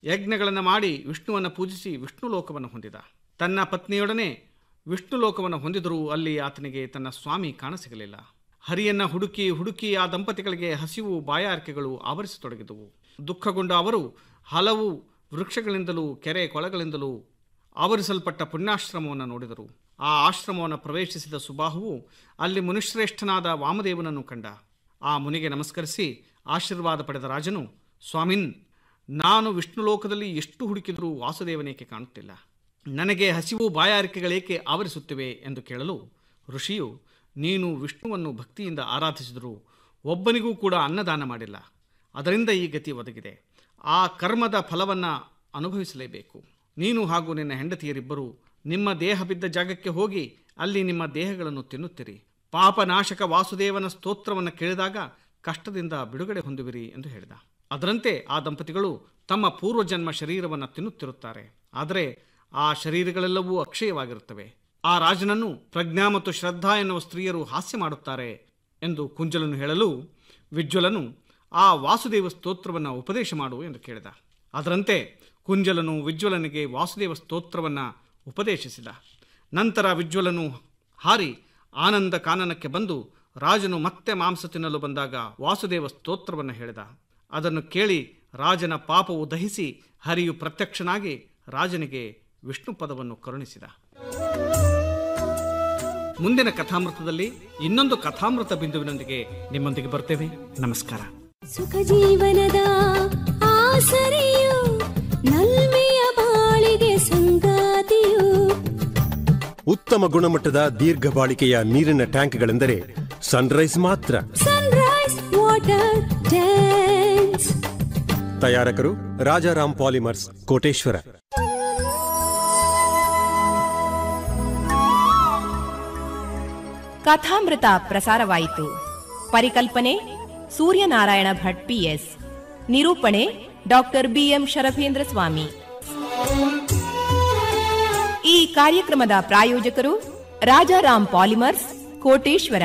ಯಜ್ಞಗಳನ್ನು ಮಾಡಿ ವಿಷ್ಣುವನ್ನು ಪೂಜಿಸಿ ವಿಷ್ಣು ಲೋಕವನ್ನು ಹೊಂದಿದ ತನ್ನ ಪತ್ನಿಯೊಡನೆ ವಿಷ್ಣು ಲೋಕವನ್ನು ಹೊಂದಿದರೂ ಅಲ್ಲಿ ಆತನಿಗೆ ತನ್ನ ಸ್ವಾಮಿ ಕಾಣಸಿಗಲಿಲ್ಲ ಹರಿಯನ್ನ ಹುಡುಕಿ ಹುಡುಕಿ ಆ ದಂಪತಿಗಳಿಗೆ ಹಸಿವು ಬಾಯಾರಿಕೆಗಳು ಆವರಿಸತೊಡಗಿದವು ದುಃಖಗೊಂಡ ಅವರು ಹಲವು ವೃಕ್ಷಗಳಿಂದಲೂ ಕೆರೆ ಕೊಳಗಳಿಂದಲೂ ಆವರಿಸಲ್ಪಟ್ಟ ಪುಣ್ಯಾಶ್ರಮವನ್ನು ನೋಡಿದರು ಆ ಆಶ್ರಮವನ್ನು ಪ್ರವೇಶಿಸಿದ ಸುಬಾಹುವು ಅಲ್ಲಿ ಮುನಿಶ್ರೇಷ್ಠನಾದ ವಾಮದೇವನನ್ನು ಕಂಡ ಆ ಮುನಿಗೆ ನಮಸ್ಕರಿಸಿ ಆಶೀರ್ವಾದ ಪಡೆದ ರಾಜನು ಸ್ವಾಮಿನ್ ನಾನು ವಿಷ್ಣು ಲೋಕದಲ್ಲಿ ಎಷ್ಟು ಹುಡುಕಿದರೂ ವಾಸುದೇವನೇಕೆ ಕಾಣುತ್ತಿಲ್ಲ ನನಗೆ ಹಸಿವು ಬಾಯಾರಿಕೆಗಳೇಕೆ ಆವರಿಸುತ್ತಿವೆ ಎಂದು ಕೇಳಲು ಋಷಿಯು ನೀನು ವಿಷ್ಣುವನ್ನು ಭಕ್ತಿಯಿಂದ ಆರಾಧಿಸಿದರೂ ಒಬ್ಬನಿಗೂ ಕೂಡ ಅನ್ನದಾನ ಮಾಡಿಲ್ಲ ಅದರಿಂದ ಈ ಗತಿ ಒದಗಿದೆ ಆ ಕರ್ಮದ ಫಲವನ್ನು ಅನುಭವಿಸಲೇಬೇಕು ನೀನು ಹಾಗೂ ನಿನ್ನ ಹೆಂಡತಿಯರಿಬ್ಬರು ನಿಮ್ಮ ದೇಹ ಬಿದ್ದ ಜಾಗಕ್ಕೆ ಹೋಗಿ ಅಲ್ಲಿ ನಿಮ್ಮ ದೇಹಗಳನ್ನು ತಿನ್ನುತ್ತೀರಿ ಪಾಪನಾಶಕ ವಾಸುದೇವನ ಸ್ತೋತ್ರವನ್ನು ಕೇಳಿದಾಗ ಕಷ್ಟದಿಂದ ಬಿಡುಗಡೆ ಹೊಂದುವಿರಿ ಎಂದು ಹೇಳಿದ ಅದರಂತೆ ಆ ದಂಪತಿಗಳು ತಮ್ಮ ಪೂರ್ವಜನ್ಮ ಶರೀರವನ್ನು ತಿನ್ನುತ್ತಿರುತ್ತಾರೆ ಆದರೆ ಆ ಶರೀರಗಳೆಲ್ಲವೂ ಅಕ್ಷಯವಾಗಿರುತ್ತವೆ ಆ ರಾಜನನ್ನು ಪ್ರಜ್ಞಾ ಮತ್ತು ಶ್ರದ್ಧಾ ಎನ್ನುವ ಸ್ತ್ರೀಯರು ಹಾಸ್ಯ ಮಾಡುತ್ತಾರೆ ಎಂದು ಕುಂಜಲನು ಹೇಳಲು ವಿಜ್ವಲನು ಆ ವಾಸುದೇವ ಸ್ತೋತ್ರವನ್ನು ಉಪದೇಶ ಮಾಡು ಎಂದು ಕೇಳಿದ ಅದರಂತೆ ಕುಂಜಲನು ವಿಜ್ವಲನಿಗೆ ವಾಸುದೇವ ಸ್ತೋತ್ರವನ್ನು ಉಪದೇಶಿಸಿದ ನಂತರ ವಿಜ್ವಲನು ಹಾರಿ ಆನಂದ ಕಾನನಕ್ಕೆ ಬಂದು ರಾಜನು ಮತ್ತೆ ಮಾಂಸ ತಿನ್ನಲು ಬಂದಾಗ ವಾಸುದೇವ ಸ್ತೋತ್ರವನ್ನು ಹೇಳಿದ ಅದನ್ನು ಕೇಳಿ ರಾಜನ ಪಾಪವು ದಹಿಸಿ ಹರಿಯು ಪ್ರತ್ಯಕ್ಷನಾಗಿ ರಾಜನಿಗೆ ವಿಷ್ಣು ಪದವನ್ನು ಕರುಣಿಸಿದ ಮುಂದಿನ ಕಥಾಮೃತದಲ್ಲಿ ಇನ್ನೊಂದು ಕಥಾಮೃತ ಬಿಂದುವಿನೊಂದಿಗೆ ನಿಮ್ಮೊಂದಿಗೆ ಬರ್ತೇವೆ ನಮಸ್ಕಾರ ಸುಖ ಜೀವನದ ಆಸರೆಯು ನಲ್ಮೆಯ ಬಾಳಿಗೆ ಸಂಗಾತಿಯು ಉತ್ತಮ ಗುಣಮಟ್ಟದ ದೀರ್ಘ ಬಾಳಿಕೆಯ ನೀರಿನ ಟ್ಯಾಂಕ್ಗಳೆಂದರೆ ಸನ್ರೈಸ್ ಮಾತ್ರ ಸನ್ರೈಸ್ ವಾಟರ್ ಟ್ಯಾಂಕ್ಸ್ ತಯಾರಕರು ರಾಜಾರಾಮ್ ಪಾಲಿಮರ್ಸ್ ಕೋಟೇಶ್ವರ ಕಥಾಮೃತ ಪ್ರಸಾರವಾಯಿತು ಪರಿಕಲ್ಪನೆ ಸೂರ್ಯನಾರಾಯಣ ಭಟ್ ಪಿಎಸ್ ನಿರೂಪಣೆ ಡಾಕ್ಟರ್ ಬಿಎಂ ಶರಭೇಂದ್ರ ಸ್ವಾಮಿ ಈ ಕಾರ್ಯಕ್ರಮದ ಪ್ರಾಯೋಜಕರು ರಾಜಾರಾಮ್ ಪಾಲಿಮರ್ಸ್ ಕೋಟೇಶ್ವರ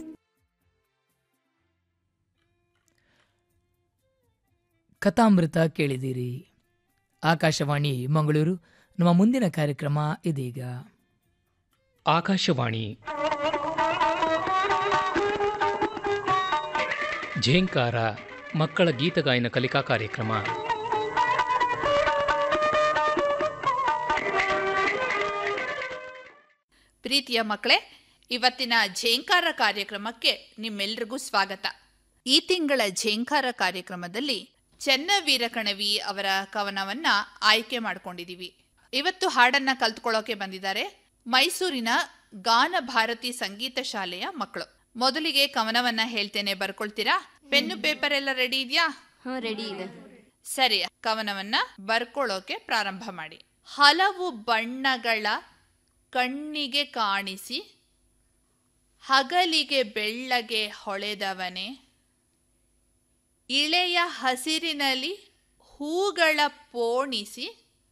ಕಥಾಮೃತ ಕೇಳಿದಿರಿ ಆಕಾಶವಾಣಿ ಮಂಗಳೂರು ನಮ್ಮ ಮುಂದಿನ ಕಾರ್ಯಕ್ರಮ ಇದೀಗ ಆಕಾಶವಾಣಿ ಝೇಂಕಾರ ಮಕ್ಕಳ ಗೀತಗಾಯನ ಕಲಿಕಾ ಕಾರ್ಯಕ್ರಮ ಪ್ರೀತಿಯ ಮಕ್ಕಳೇ ಇವತ್ತಿನ ಝೇಂಕಾರ ಕಾರ್ಯಕ್ರಮಕ್ಕೆ ನಿಮ್ಮೆಲ್ರಿಗೂ ಸ್ವಾಗತ ಈ ತಿಂಗಳ ಝೇಂಕಾರ ಕಾರ್ಯಕ್ರಮದಲ್ಲಿ ಚೆನ್ನವೀರ ಕಣವಿ ಅವರ ಕವನವನ್ನ ಆಯ್ಕೆ ಮಾಡ್ಕೊಂಡಿದೀವಿ ಇವತ್ತು ಹಾಡನ್ನ ಕಲ್ತ್ಕೊಳ್ಳೋಕೆ ಬಂದಿದ್ದಾರೆ ಮೈಸೂರಿನ ಗಾನ ಭಾರತಿ ಸಂಗೀತ ಶಾಲೆಯ ಮಕ್ಕಳು ಮೊದಲಿಗೆ ಕವನವನ್ನ ಹೇಳ್ತೇನೆ ಬರ್ಕೊಳ್ತೀರಾ ಪೆನ್ನು ಪೇಪರ್ ಎಲ್ಲ ರೆಡಿ ಇದೆಯಾ ರೆಡಿ ಇದೆ ಸರಿ ಕವನವನ್ನ ಬರ್ಕೊಳ್ಳೋಕೆ ಪ್ರಾರಂಭ ಮಾಡಿ ಹಲವು ಬಣ್ಣಗಳ ಕಣ್ಣಿಗೆ ಕಾಣಿಸಿ ಹಗಲಿಗೆ ಬೆಳ್ಳಗೆ ಹೊಳೆದವನೇ ಇಳೆಯ ಹಸಿರಿನಲ್ಲಿ ಹೂಗಳ ಪೋಣಿಸಿ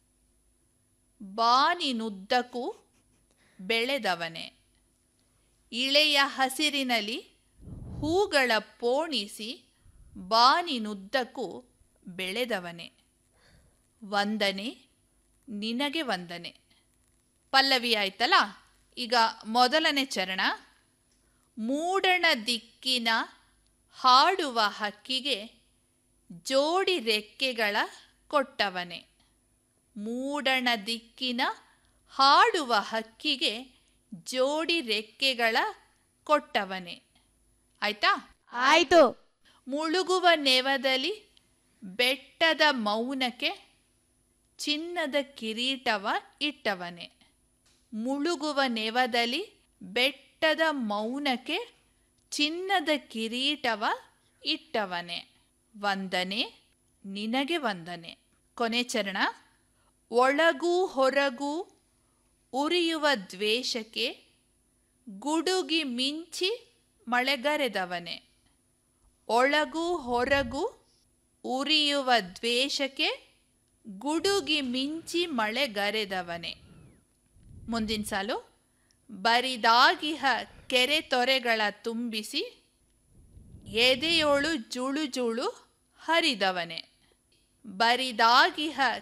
ಬಾನಿನುದ್ದಕ್ಕೂ ಬೆಳೆದವನೇ ಇಳೆಯ ಹಸಿರಿನಲ್ಲಿ ಹೂಗಳ ಪೋಣಿಸಿ ಬಾನಿನುದ್ದಕ್ಕೂ ಬೆಳೆದವನೇ ವಂದನೆ ನಿನಗೆ ವಂದನೆ ಪಲ್ಲವಿ ಆಯ್ತಲ್ಲ ಈಗ ಮೊದಲನೇ ಚರಣ ಮೂಡಣ ದಿಕ್ಕಿನ ಹಾಡುವ ಹಕ್ಕಿಗೆ ಜೋಡಿ ರೆಕ್ಕೆಗಳ ಕೊಟ್ಟವನೇ ಮೂಡಣ ದಿಕ್ಕಿನ ಹಾಡುವ ಹಕ್ಕಿಗೆ ಜೋಡಿ ರೆಕ್ಕೆಗಳ ಕೊಟ್ಟವನೇ ಆಯ್ತಾ ಆಯ್ತು ಮುಳುಗುವ ನೆವದಲ್ಲಿ ಬೆಟ್ಟದ ಮೌನಕ್ಕೆ ಚಿನ್ನದ ಕಿರೀಟವ ಇಟ್ಟವನೇ ಮುಳುಗುವ ನೆವದಲ್ಲಿ ಬೆಟ್ಟದ ಮೌನಕ್ಕೆ ಚಿನ್ನದ ಕಿರೀಟವ ಇಟ್ಟವನೇ ವಂದನೆ ನಿನಗೆ ವಂದನೆ ಕೊನೆ ಚರಣ ಒಳಗೂ ಹೊರಗೂ ಉರಿಯುವ ದ್ವೇಷಕ್ಕೆ ಗುಡುಗಿ ಮಿಂಚಿ ಮಳೆಗರೆದವನೇ ಒಳಗೂ ಹೊರಗೂ ಉರಿಯುವ ದ್ವೇಷಕ್ಕೆ ಗುಡುಗಿ ಮಿಂಚಿ ಮಳೆಗರೆದವನೇ ಮುಂದಿನ ಸಾಲು ಬರಿದಾಗಿಹ ಕೆರೆ ತೊರೆಗಳ ತುಂಬಿಸಿ ಎದೆಯೋಳು ಜುಳು ಜುಳು ಹರಿದವನೇ ಬರಿದಾಗಿಹ